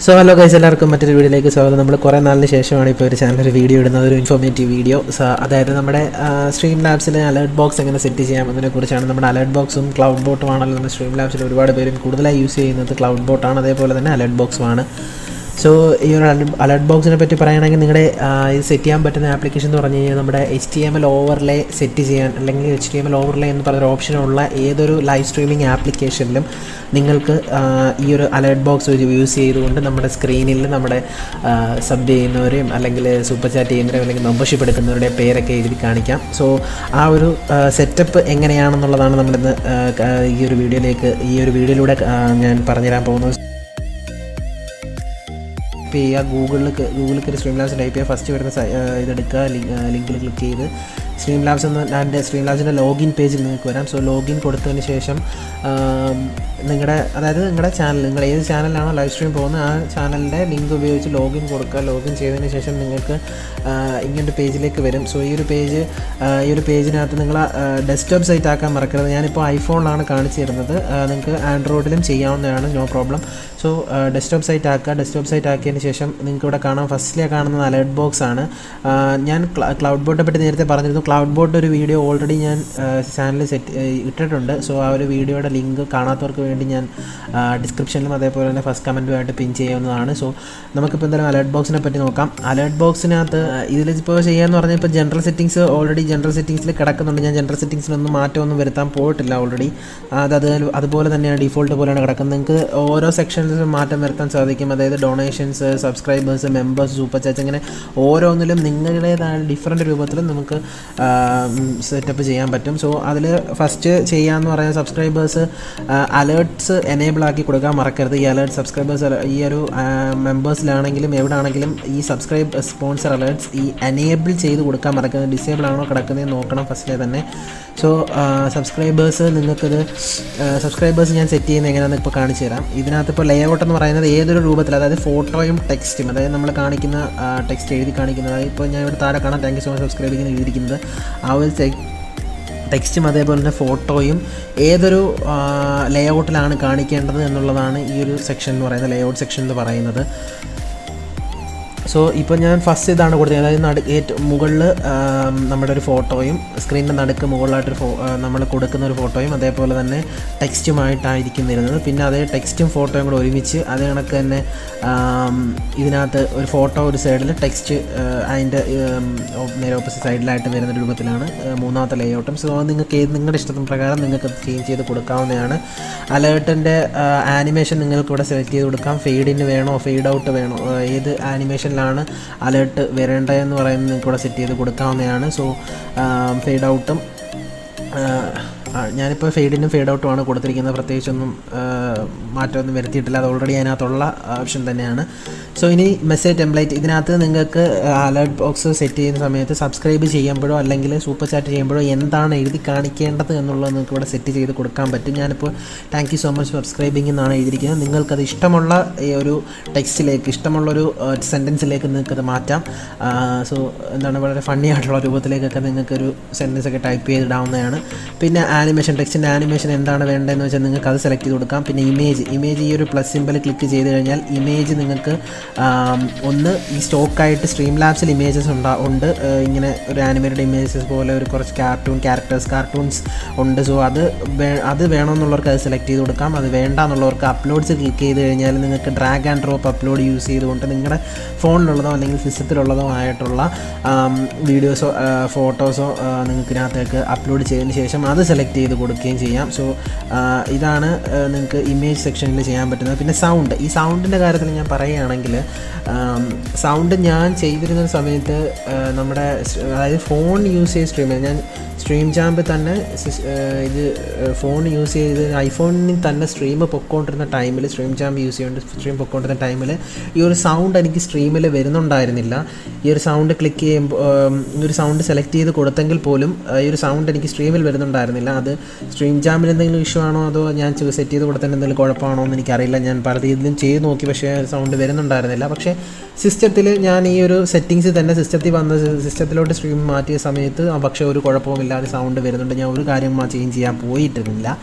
so hello guys എല്ലാവർക്കും മറ്റൊരു വീഡിയോയിലേക്ക് സ്വാഗതം നമ്മൾ കുറേ നാളിന് ശേഷമാണ് ഇപ്പോൾ ഒരു ചാനൽ ഒരു വീഡിയോ ഇടുന്നത് ഒരു ഇൻഫോർമേറ്റീവ് വീഡിയോ അതായത് നമ്മുടെ സ്ട്രീം ലാബ്സിലെ അലേർട്ട് ബോക്സ് എങ്ങനെ സെറ്റ് ചെയ്യാം എന്നതിനെക്കുറിച്ചാണ് നമ്മുടെ അലേർട്ട് ബോക്സും ക്ലൗഡ് ബോട്ടുമാണല്ലോ നമ്മുടെ സ്ട്രീം ലാബ്സിൽ ഒരുപാട് പേരും കൂടുതലായി യൂസ് ചെയ്യുന്നത് ക്ലൗഡ് ബോട്ടാണ് അതേപോലെ തന്നെ അലേർട്ട് ബോക്സുമാണ് സോ ഈ ഒരു അലർട്ട് ബോക്സിനെ പറ്റി പറയുകയാണെങ്കിൽ നിങ്ങളുടെ ഇത് സെറ്റ് ചെയ്യാൻ പറ്റുന്ന ആപ്ലിക്കേഷൻ എന്ന് പറഞ്ഞു കഴിഞ്ഞാൽ നമ്മുടെ H T M L overlay set ചെയ്യാൻ അല്ലെങ്കിൽ H T M L overlay എന്ന് പറഞ്ഞൊരു ഓപ്ഷനുള്ള ഏതൊരു ലൈവ് സ്ട്രീമിംഗ് ആപ്ലിക്കേഷനിലും നിങ്ങൾക്ക് ഈ ഒരു അലർട്ട് ബോക്സ് ഒരു യൂസ് ചെയ്തുകൊണ്ട് നമ്മുടെ സ്ക്രീനിൽ നമ്മുടെ സബ് ചെയ്യുന്നവരെയും അല്ലെങ്കിൽ സൂപ്പർ ചാറ്റ് ചെയ്യുന്നവരെയും അല്ലെങ്കിൽ മെമ്പർഷിപ്പ് എടുക്കുന്നവരുടെ പേരൊക്കെ എഴുതി കാണിക്കാം സോ ആ ഒരു സെറ്റപ്പ് എങ്ങനെയാണെന്നുള്ളതാണ് നമ്മളിന്ന് ഈ ഒരു വീഡിയോയിലേക്ക് ഈ ഒരു വീഡിയോയിലൂടെ ഞാൻ പറഞ്ഞുതരാൻ പോകുന്നത് ടൈപ്പ് ചെയ്യുക ഗൂഗിളിൽ ഗൂഗിളിൽ കയറി സ്ട്രീം ലാബ്സ് ടൈപ്പ് ചെയ്യുക ഫസ്റ്റ് വരുന്ന ഇതെടുക്കുക ലിങ്കിൽ ക്ലിക്ക് ചെയ്ത് സ്ട്രീം ലാബ്സ് എന്ന എൻ്റെ സ്ട്രീം ലാബ്സിൻ്റെ ലോഗിൻ പേജിൽ നിങ്ങൾക്ക് വരാം സോ ലോഗിൻ കൊടുത്തതിന് ശേഷം നിങ്ങളുടെ അതായത് നിങ്ങളുടെ ചാനൽ നിങ്ങൾ ഏത് ചാനലാണോ ലൈവ് സ്ട്രീം പോകുന്നത് ആ ചാനലിൻ്റെ ലിങ്ക് ഉപയോഗിച്ച് ലോഗിൻ കൊടുക്കുക ലോഗിൻ ചെയ്തതിന് ശേഷം നിങ്ങൾക്ക് ഇങ്ങനൊരു പേജിലേക്ക് വരും സോ ഈ ഒരു പേജ് ഈ ഒരു പേജിനകത്ത് നിങ്ങൾ ഡെസ്ക്ടോപ്പ് സൈറ്റ് ആക്കാൻ മറക്കരുത് ഞാനിപ്പോൾ ഐഫോണിലാണ് കാണിച്ചു തരുന്നത് നിങ്ങൾക്ക് ആൻഡ്രോയിഡിലും ചെയ്യാവുന്നതാണ് no problem so desktop site ആക്കുക ഡെസ്ക്ടോപ്പ് സൈറ്റ് ആക്കിയതിന് ശേഷം നിങ്ങൾക്ക് ഇവിടെ കാണാം ഫസ്റ്റിലെ കാണുന്നത് അലേർട്ട് ബോക്സ് ആണ് ഞാൻ ക്ലൗഡ് ബോർഡിനെ പറ്റി നേരത്തെ പറഞ്ഞിരുന്നു ക്ലൗഡ് ബോർഡ് ഒരു വീഡിയോ ഓൾറെഡി ഞാൻ ചാനലിൽ സെറ്റ് ഇട്ടിട്ടുണ്ട് സോ ആ ഒരു വീഡിയോയുടെ ലിങ്ക് കാണാത്തവർക്ക് വേണ്ടി ഞാൻ ഡിസ്ക്രിപ്ഷനിലും അതേപോലെ തന്നെ ഫസ്റ്റ് കമൻറ്റുമായിട്ട് പിൻ ചെയ്യാവുന്നതാണ് സോ നമുക്കിപ്പോൾ എന്തായാലും അലേർട്ട് ബോക്സിനെ പറ്റി നോക്കാം അലേർട്ട് ബോക്സിനകത്ത് ഇതിലിപ്പോൾ ചെയ്യാമെന്ന് പറഞ്ഞാൽ ഇപ്പോൾ ജനറൽ സെറ്റിങ്സ് ഓൾറെഡി ജനറൽ സെറ്റിങ്സിൽ കിടക്കുന്നുണ്ട് ഞാൻ ജനറൽ സെറ്റിങ്സിലൊന്നും മാറ്റമൊന്നും വരുത്താൻ പോയിട്ടില്ല ഓൾറെഡി അത് അതുപോലെ തന്നെയാണ് ഡിഫോൾട്ട് പോലെയാണ് കിടക്കുന്നത് നിങ്ങൾക്ക് ഓരോ സെക്ഷൻസിലും മാറ്റം വരുത്താൻ സാധിക്കും അതായത് donations subscribers members super chat അങ്ങനെ ഓരോന്നിലും നിങ്ങളുടേതായ ഡിഫറെൻറ്റ് രൂപത്തിൽ നമുക്ക് സെറ്റപ്പ് ചെയ്യാൻ പറ്റും സോ അതിൽ ഫസ്റ്റ് ചെയ്യാമെന്ന് പറയുന്ന സബ്സ്ക്രൈബേഴ്സ് അലേർട്ട്സ് എനേബിൾ ആക്കി കൊടുക്കാൻ മറക്കരുത് ഈ അലേർട്ട് സബ്സ്ക്രൈബേഴ്സ് ഈ ഒരു മെമ്പേഴ്സിലാണെങ്കിലും എവിടെ ആണെങ്കിലും ഈ സബ്സ്ക്രൈബ് സ്പോൺസർ അലേർട്ട്സ് ഈ എനേബിൾ ചെയ്ത് കൊടുക്കാൻ മറക്കുന്നത് ഡിസേബിൾ ആണോ കിടക്കുന്നത് നോക്കണം ഫസ്റ്റിലെ തന്നെ സോ സബ്സ്ക്രൈബേഴ്സ് നിങ്ങൾക്കത് സബ്സ്ക്രൈബേഴ്സ് ഞാൻ സെറ്റ് ചെയ്യുന്നത് എങ്ങനെയാണെന്ന് ഇപ്പോൾ കാണിച്ചു തരാം ഇതിനകത്ത് ഇപ്പോൾ ലേ ഔട്ട് എന്ന് പറയുന്നത് ഏതൊരു രൂപത്തിൽ അതായത് ഫോട്ടോയും ടെക്സ്റ്റും അതായത് നമ്മൾ കാണിക്കുന്ന ടെക്സ്റ്റ് എഴുതി കാണിക്കുന്നത് ഇപ്പോൾ ഞാൻ ഇവിടെ താഴെ കാണാം താങ്ക് യു സോ മച്ച് സബ്സ്ക്രൈബിങ്ങിന് എഴുതിയിരിക്കുന്നത് ആ ഒരു ടെക്സ്റ്റും അതേപോലെ തന്നെ ഫോട്ടോയും ഏതൊരു ലേ ഔട്ടിലാണ് കാണിക്കേണ്ടത് എന്നുള്ളതാണ് ഈ ഒരു സെക്ഷൻ എന്ന് പറയുന്നത് ലേ ഔട്ട് സെക്ഷൻ എന്ന് പറയുന്നത് സോ ഇപ്പോൾ ഞാൻ ഫസ്റ്റ് ഇതാണ് കൊടുത്തത് അതായത് നടു ഏറ്റവും മുകളിൽ നമ്മുടെ ഒരു ഫോട്ടോയും സ്ക്രീനിൻ്റെ നടുക്ക് മുകളിലായിട്ടൊരു ഫോ നമ്മൾ കൊടുക്കുന്ന ഒരു ഫോട്ടോയും അതേപോലെ തന്നെ ടെക്സ്റ്റുമായിട്ടായിരിക്കും വരുന്നത് പിന്നെ അതേ ടെക്സ്റ്റും ഫോട്ടോയും കൂടെ ഒരുമിച്ച് അതേ കണക്ക് തന്നെ ഇതിനകത്ത് ഒരു ഫോട്ടോ ഒരു സൈഡിൽ ടെക്സ്റ്റ് അതിൻ്റെ നേരെ ഓപ്പോസിറ്റ് സൈഡിലായിട്ട് വരുന്ന രൂപത്തിലാണ് മൂന്നാമത്തെ ലേ ഔട്ടും സോ അത് നിങ്ങൾക്ക് ഏത് നിങ്ങളുടെ ഇഷ്ടത്തിന് പ്രകാരം നിങ്ങൾക്ക് ചേഞ്ച് ചെയ്ത് കൊടുക്കാവുന്നതാണ് അലേർട്ടിൻ്റെ ആനിമേഷൻ നിങ്ങൾക്ക് ഇവിടെ സെലക്ട് ചെയ്ത് കൊടുക്കാം ഫെയ്ഡിന് വേണോ ഫെയ്ഡ് ഔട്ട് വേണോ ഏത് ആനിമേഷൻ ലാണ് അലേർട്ട് വരേണ്ടതെന്ന് പറയുന്നത് നിങ്ങൾക്ക് ഇവിടെ സെറ്റ് ചെയ്ത് കൊടുക്കാവുന്നതാണ് സോ ഫെയ്ഡ് ഔട്ടും ഞാനിപ്പോൾ ഫെയ്ഡിനും ഫെയ്ഡ് ഔട്ടുമാണ് കൊടുത്തിരിക്കുന്നത് പ്രത്യേകിച്ചൊന്നും മാറ്റമൊന്നും വരുത്തിയിട്ടില്ല അത് ഓൾറെഡി അതിനകത്തുള്ള ഓപ്ഷൻ തന്നെയാണ് സോ ഇനി മെസ്സേജ് ടെംപ്ലേറ്റ് ഇതിനകത്ത് നിങ്ങൾക്ക് അലേർട്ട് ബോക്സ് സെറ്റ് ചെയ്യുന്ന സമയത്ത് സബ്സ്ക്രൈബ് ചെയ്യുമ്പോഴോ അല്ലെങ്കിൽ സൂപ്പർ ചാറ്റ് ചെയ്യുമ്പോഴോ എന്താണ് എഴുതി കാണിക്കേണ്ടത് എന്നുള്ളത് നിങ്ങൾക്ക് ഇവിടെ സെറ്റ് ചെയ്ത് കൊടുക്കാൻ പറ്റും ഞാനിപ്പോൾ thank you so much subscribing എന്നാണ് എഴുതിയിരിക്കുന്നത് നിങ്ങൾക്കത് ഇഷ്ടമുള്ള ഒരു ടെക്സ്റ്റിലേക്ക് ഇഷ്ടമുള്ളൊരു സെൻറ്റൻസിലേക്ക് നിങ്ങൾക്കത് മാറ്റാം സോ എന്താണ് വളരെ ഫണ്ണി ആയിട്ടുള്ള രൂപത്തിലേക്കൊക്കെ നിങ്ങൾക്കൊരു സെൻറ്റൻസ് ഒക്കെ ടൈപ്പ് ചെയ്തിടാവുന്നതാണ് പിന്നെ ആനിമേഷൻ ടെക്സ്റ്റിൻ്റെ ആനിമേഷൻ എന്താണ് വേണ്ടതെന്ന് വെച്ചാൽ നിങ്ങൾക്ക് അത് സെലക്ട് ചെയ്ത് കൊടുക്കാം പിന്നെ ഇമേജ് ഇമേജ് ഈ ഒരു പ്ലസ് സിമ്പിൾ ക്ലിക്ക് ചെയ്ത് കഴിഞ്ഞാൽ ഇമേജ് നിങ്ങൾക്ക് ഒന്ന് ഈ സ്റ്റോക്കായിട്ട് സ്ട്രീം ലാബ്സിൽ ഇമേജസ് ഉണ്ടാ ഉണ്ട് ഇങ്ങനെ ഒരു ആനിമേറ്റഡ് ഇമേജസ് പോലെ ഒരു കുറച്ച് കാർട്ടൂൺ ക്യാരക്ടേഴ്സ് കാർട്ടൂൺസ് ഉണ്ട് സോ അത് അത് വേണമെന്നുള്ളവർക്ക് അത് സെലക്ട് ചെയ്ത് കൊടുക്കാം അത് വേണ്ട എന്നുള്ളവർക്ക് അപ്ലോഡ്സ് ക്ലിക്ക് ചെയ്ത് കഴിഞ്ഞാൽ നിങ്ങൾക്ക് drag and drop upload use ചെയ്തുകൊണ്ട് നിങ്ങളുടെ ഫോണിലുള്ളതോ അല്ലെങ്കിൽ സിസ്റ്റത്തിലുള്ളതോ ആയിട്ടുള്ള വീഡിയോസോ ഫോട്ടോസോ നിങ്ങൾക്ക് ഇതിനകത്തേക്ക് അപ്ലോഡ് ചെയ്തതിന് ശേഷം അത് സെലക്ട് ചെയ്ത് കൊടുക്കുകയും ചെയ്യാം സോ ഇതാണ് നിങ്ങൾക്ക് ഇമേജ് സെക്ഷനിൽ ചെയ്യാൻ പറ്റുന്നത് പിന്നെ സൗണ്ട് ഈ സൗണ്ടിൻ്റെ കാര്യത്തിൽ ഞാൻ പറയുകയാണെങ്കിൽ സൗണ്ട് ഞാൻ ചെയ്തിരുന്ന സമയത്ത് നമ്മുടെ അതായത് ഫോൺ യൂസ് ചെയ്ത് സ്ട്രീം ഞാൻ സ്ട്രീം ജാമ്പ് തന്നെ ഇത് ഫോൺ യൂസ് ചെയ്ത് ഐഫോണിൽ തന്നെ സ്ട്രീം പൊക്കോണ്ടിരുന്ന ടൈമിൽ സ്ട്രീം ജാമ്പ് യൂസ് ചെയ്തുകൊണ്ട് സ്ട്രീം പൊക്കോണ്ടിരുന്ന ടൈമിൽ ഈ ഒരു സൗണ്ട് എനിക്ക് സ്ട്രീമിൽ വരുന്നുണ്ടായിരുന്നില്ല ഈ ഒരു സൗണ്ട് ക്ലിക്ക് ചെയ്യുമ്പോൾ ഈ ഒരു സൗണ്ട് സെലക്ട് ചെയ്ത് കൊടുത്തെങ്കിൽ പോലും ഈ ഒരു സൗണ്ട് എനിക്ക് സ്ട്രീമിൽ വരുന്നുണ്ടായിരുന്നില്ല അത് സ്ട്രീം ജാമ്പിൽ എന്തെങ്കിലും ഇഷ്യൂ ആണോ അതോ ഞാൻ സെറ്റ് ചെയ്ത് കൊടുത്തതിന് എന്തെങ്കിലും കുഴപ്പമാണോ എന്ന് എനിക്കറിയില്ല ഞാൻ പല രീതിയിലും ചെയ്ത് നോക്കി പക്ഷേ സൗണ്ട് വരുന്നുണ്ടായിരുന്നില്ല പക്ഷേ സിസ്റ്റത്തിൽ ഞാൻ ഈ ഒരു സെറ്റിങ്സ് തന്നെ സിസ്റ്റത്തിൽ വന്ന സിസ്റ്റത്തിലോട്ട് സ്ട്രീം മാറ്റിയ സമയത്ത് പക്ഷേ ഒരു കുഴപ്പവുമില്ലാതെ സൗണ്ട് വരുന്നുണ്ട് ഞാൻ ഒരു കാര്യം ചേഞ്ച് ചെയ്യാൻ പോയിട്ടിരുന്നില്ല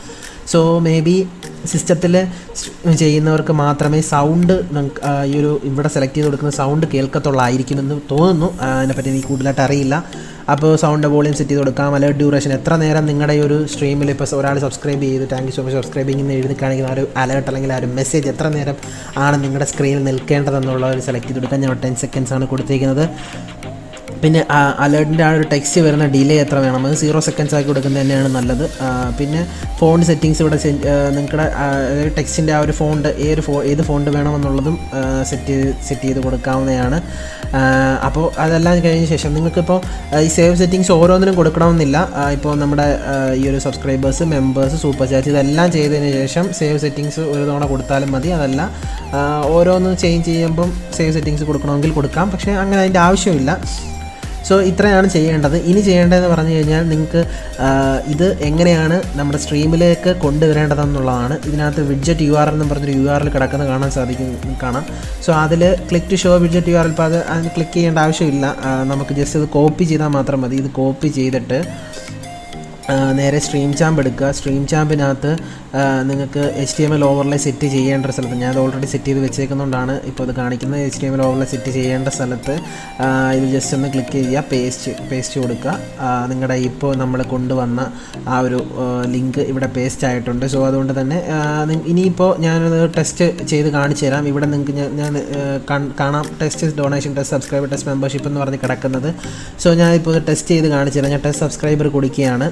സോ മേ ബി സിസ്റ്റത്തിൽ ചെയ്യുന്നവർക്ക് മാത്രമേ സൗണ്ട് ഈ ഒരു ഇവിടെ സെലക്ട് ചെയ്ത് കൊടുക്കുന്ന സൗണ്ട് കേൾക്കത്തുള്ളായിരിക്കുമെന്ന് തോന്നുന്നു ആ, അതിനെപ്പറ്റി എനിക്ക് കൂടുതലായിട്ട് അറിയില്ല അപ്പോൾ സൗണ്ട് വോളിയം സെറ്റ് ചെയ്ത് കൊടുക്കാം അലർട്ട് ഡ്യൂറേഷൻ എത്ര നേരം നിങ്ങളുടെ ഈ ഒരു സ്ട്രീമിൽ ഇപ്പോൾ ഒരാൾ സബ്സ്ക്രൈബ് ചെയ്ത് thank you so much subscribing എന്ന് എഴുതി കാണിക്കുന്ന ആ ഒരു അലേർട്ട് അല്ലെങ്കിൽ ആ ഒരു മെസ്സേജ് എത്ര നേരം ആണ് നിങ്ങളുടെ സ്ക്രീനിൽ നിൽക്കേണ്ടതെന്നുള്ള ഒരു സെലക്ട് ചെയ്ത് കൊടുക്കാൻ ഞാൻ ടെൻ സെക്കൻഡ്സ് ആണ് കൊടുത്തിരിക്കുന്നത് പിന്നെ അലേർട്ടിൻ്റെ ആ ഒരു ടെക്സ്റ്റ് വരുന്ന ഡിലേ എത്ര വേണം അത് സീറോ സെക്കൻഡ്സ് ആക്കി കൊടുക്കുന്നത് തന്നെയാണ് നല്ലത് ആ, പിന്നെ ഫോൺ സെറ്റിങ്സ് ഇവിടെ നിങ്ങളുടെ ടെക്സ്റ്റിൻ്റെ ആ ഒരു ഫോണ്ട് ഏത് ഫോ ഏത് ഫോണ്ട് വേണമെന്നുള്ളതും സെറ്റ് സെറ്റ് ചെയ്ത് കൊടുക്കാവുന്നതാണ് അപ്പോൾ അതെല്ലാം കഴിഞ്ഞ ശേഷം നിങ്ങൾക്കിപ്പോൾ ഈ സേവ് സെറ്റിങ്സ് ഓരോന്നിനും കൊടുക്കണമെന്നില്ല ആ, ഇപ്പോൾ നമ്മുടെ ആ, ഈ ഒരു സബ്സ്ക്രൈബേഴ്സ് മെമ്പേഴ്സ് സൂപ്പർ ചാറ്റ് ഇതെല്ലാം ചെയ്തതിന് ശേഷം സേവ് സെറ്റിങ്സ് ഒരു തവണ കൊടുത്താലും മതി അതല്ല ആ, ഓരോന്നും ചേഞ്ച് ചെയ്യുമ്പം സേവ് സെറ്റിങ്സ് കൊടുക്കണമെങ്കിൽ കൊടുക്കാം പക്ഷേ അങ്ങനെ അതിൻ്റെ ആവശ്യമില്ല സോ ഇത്രയാണ് ചെയ്യേണ്ടത് ഇനി ചെയ്യേണ്ടതെന്ന് പറഞ്ഞു കഴിഞ്ഞാൽ നിങ്ങൾക്ക് ഇത് എങ്ങനെയാണ് നമ്മുടെ സ്ട്രീമിലേക്ക് കൊണ്ടുവരേണ്ടതെന്നുള്ളതാണ് ഇതിനകത്ത് വിഡ്ജറ്റ് യു ആർ എന്ന് പറഞ്ഞൊരു യു ആറിൽ കിടക്കുന്നത് കാണാൻ സാധിക്കും കാണാം സോ അതിൽ ക്ലിക്ക് ടു ഷോ വിഡ്ജറ്റ് യു ആറിൽ ഇപ്പോൾ അത് അതിന് ക്ലിക്ക് ചെയ്യേണ്ട ആവശ്യമില്ല ആ, നമുക്ക് ജസ്റ്റ് ഇത് കോപ്പി ചെയ്താൽ മാത്രം മതി ഇത് കോപ്പി ചെയ്തിട്ട് ആ, നേരെ സ്ട്രീം ചാമ്പ് എടുക്കുക സ്ട്രീം ചാമ്പിനകത്ത് നിങ്ങൾക്ക് H T M L overlay set ചെയ്യേണ്ട ഒരു സ്ഥലത്ത് ഞാൻ ഓൾറെഡി സെറ്റ് ചെയ്ത് വെച്ചേക്കുന്നതുകൊണ്ടാണ് ഇപ്പോൾ ഇത് കാണിക്കുന്നത് H T M L overlay set ചെയ്യേണ്ട സ്ഥലത്ത് ആ, ഇത് ജസ്റ്റ് ഒന്ന് ക്ലിക്ക് ചെയ്യുക പേസ്റ്റ് പേസ്റ്റ് കൊടുക്കുക ആ, നിങ്ങളുടെ ഇപ്പോൾ നമ്മൾ കൊണ്ടുവന്ന ആ ഒരു ലിങ്ക് ഇവിടെ പേസ്റ്റ് ആയിട്ടുണ്ട് സോ അതുകൊണ്ട് തന്നെ ആ, നി- ഇനിയിപ്പോൾ ഞാനത് ടെസ്റ്റ് ചെയ്ത് കാണിച്ചു തരാം ഇവിടെ നിങ്ങൾക്ക് ഞാൻ ഞാൻ ആ, കാൺ- കാണാം test donation test subscriber test membership എന്ന് പറഞ്ഞ് കിടക്കുന്നത് സോ ഞാനിപ്പോൾ ഇത് ടെസ്റ്റ് ചെയ്ത് കാണിച്ചു തരാം ഞാൻ ടെസ്റ്റ് സബ്സ്ക്രൈബർ കൊടുക്കുകയാണ്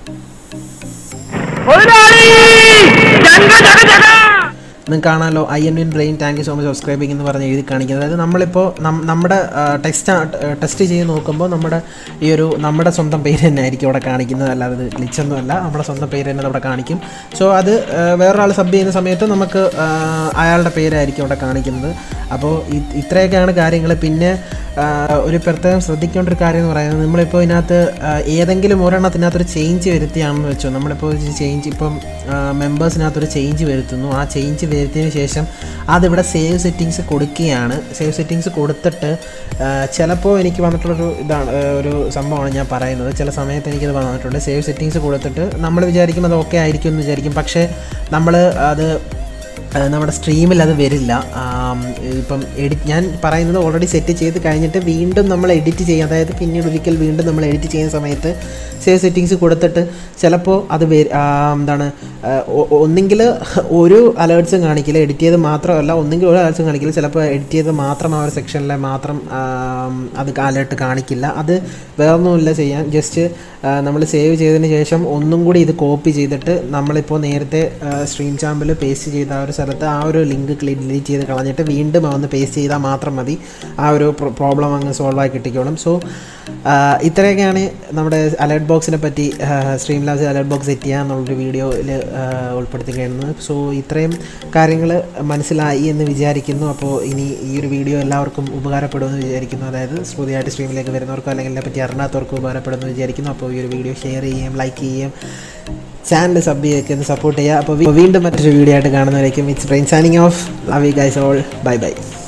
നിങ്ങൾക്ക് കാണാമല്ലോ I N win brain thank you so much subscribing എന്ന് പറഞ്ഞ് എഴുതി കാണിക്കുന്നത് അതായത് നമ്മളിപ്പോൾ നം- നമ്മുടെ ടെക്സ്റ്റ് ടെസ്റ്റ് ചെയ്ത് നോക്കുമ്പോൾ നമ്മുടെ ഈ ഒരു നമ്മുടെ സ്വന്തം പേര് തന്നെ ആയിരിക്കും അവിടെ കാണിക്കുന്നത് അല്ലാതെ ഇത് glitch അല്ല നമ്മുടെ സ്വന്തം പേര് തന്നെ അവിടെ കാണിക്കും സോ അത് ആ, വേറൊരാൾ സബ് ചെയ്യുന്ന സമയത്ത് നമുക്ക് ആ, അയാളുടെ പേരായിരിക്കും അവിടെ കാണിക്കുന്നത് അപ്പോൾ ഇ- ഇത്രയൊക്കെയാണ് കാര്യങ്ങൾ പിന്നെ ആ, ഒരു പ്രത്യേകം ശ്രദ്ധിക്കേണ്ട ഒരു കാര്യം എന്ന് പറയുന്നത് നമ്മളിപ്പോൾ ഇതിനകത്ത് ആ, ഏതെങ്കിലും ഒരെണ്ണത്തിനകത്തൊരു ചേഞ്ച് വരുത്തിയാണെന്ന് വെച്ചോ നമ്മളിപ്പോൾ ചേഞ്ച് ഇപ്പം മെമ്പേഴ്സിനകത്തൊരു ചേഞ്ച് വരുത്തുന്നു ആ ചേഞ്ച് വരുത്തിയതിന് ശേഷം അതിവിടെ സേവ് സെറ്റിങ്സ് കൊടുക്കുകയാണ് സേവ് സെറ്റിങ്സ് കൊടുത്തിട്ട് ചിലപ്പോൾ എനിക്ക് വന്നിട്ടുള്ളൊരു ഇതാണ് ആ, ഒരു സംഭവമാണ് ഞാൻ പറയുന്നത് ചില സമയത്ത് എനിക്കത് വന്നിട്ടുണ്ട് സേവ് സെറ്റിങ്സ് കൊടുത്തിട്ട് നമ്മൾ വിചാരിക്കും അത് ഓക്കെ ആയിരിക്കും എന്ന് വിചാരിക്കും പക്ഷേ നമ്മൾ അത് ആ, നമ്മുടെ സ്ട്രീമിൽ അത് വരില്ല ആം, ഇപ്പം എഡിറ്റ് ഞാൻ പറയുന്നത് ഓൾറെഡി സെറ്റ് ചെയ്ത് കഴിഞ്ഞിട്ട് വീണ്ടും നമ്മൾ എഡിറ്റ് ചെയ്യും അതായത് പിന്നീട് ഒരിക്കൽ വീണ്ടും നമ്മൾ എഡിറ്റ് ചെയ്യുന്ന സമയത്ത് സേവ് സെറ്റിങ്സ് കൊടുത്തിട്ട് ചിലപ്പോൾ അത് വര- ആ, എന്താണ് ആ, ഒ- ഒന്നെങ്കിൽ ഒരു അലേർട്സും കാണിക്കില്ല എഡിറ്റ് ചെയ്ത് മാത്രമല്ല ഒന്നെങ്കിൽ ഒരു അലേർട്സും കാണിക്കില്ല ചിലപ്പോൾ എഡിറ്റ് ചെയ്ത് മാത്രം ആ ഒരു സെക്ഷനിലെ മാത്രം ആം, അത് അലേർട്ട് കാണിക്കില്ല അത് വേറൊന്നുമില്ല ചെയ്യാൻ ജസ്റ്റ് നമ്മൾ സേവ് ചെയ്തതിന് ശേഷം ഒന്നും കൂടി ഇത് കോപ്പി ചെയ്തിട്ട് നമ്മളിപ്പോൾ നേരത്തെ സ്ട്രീം ചാമ്പിൽ പേസ്റ്റ് ചെയ്ത ആ ഒരു സ്ഥലത്ത് ആ ഒരു ലിങ്ക് ഡിലീറ്റ് ചെയ്ത് കളഞ്ഞിട്ട് വീണ്ടും ഒന്ന് പേസ്റ്റ് ചെയ്താൽ മാത്രം മതി ആ ഒരു പ്രോബ്ലം അങ്ങ് സോൾവ് ആയി കിട്ടിക്കോളും സോ ഇത്രയൊക്കെയാണ് നമ്മുടെ അലേർട്ട് ബോക്സിനെ പറ്റി Streamlabs alert box set ചെയ്യുക എന്നുള്ളൊരു വീഡിയോയിൽ ഉൾപ്പെടുത്തി കഴിയുന്നത് സോ ഇത്രയും കാര്യങ്ങൾ മനസ്സിലായി എന്ന് വിചാരിക്കുന്നു അപ്പോൾ ഇനി ഈ ഒരു വീഡിയോ എല്ലാവർക്കും ഉപകാരപ്പെടുമെന്ന് വിചാരിക്കുന്നു അതായത് പുതിയതായിട്ട് സ്ട്രീമിലേക്ക് വരുന്നവർക്കോ അല്ലെങ്കിൽ ഇതിനെ പറ്റി അറിയാത്തവർക്കോ ഉപകാരപ്പെടുമെന്ന് വിചാരിക്കുന്നു അപ്പോൾ ഈ ഒരു വീഡിയോ ഷെയർ ചെയ്യുകയും ലൈക്ക് ചെയ്യുകയും ചാനൽ സബ് ചെയ്യൊക്കെ ഒന്ന് സപ്പോർട്ട് ചെയ്യുക അപ്പോൾ വീണ്ടും മറ്റൊരു വീഡിയോ ആയിട്ട് കാണുന്നവരേക്കും it's brain signing off love you guys all bye by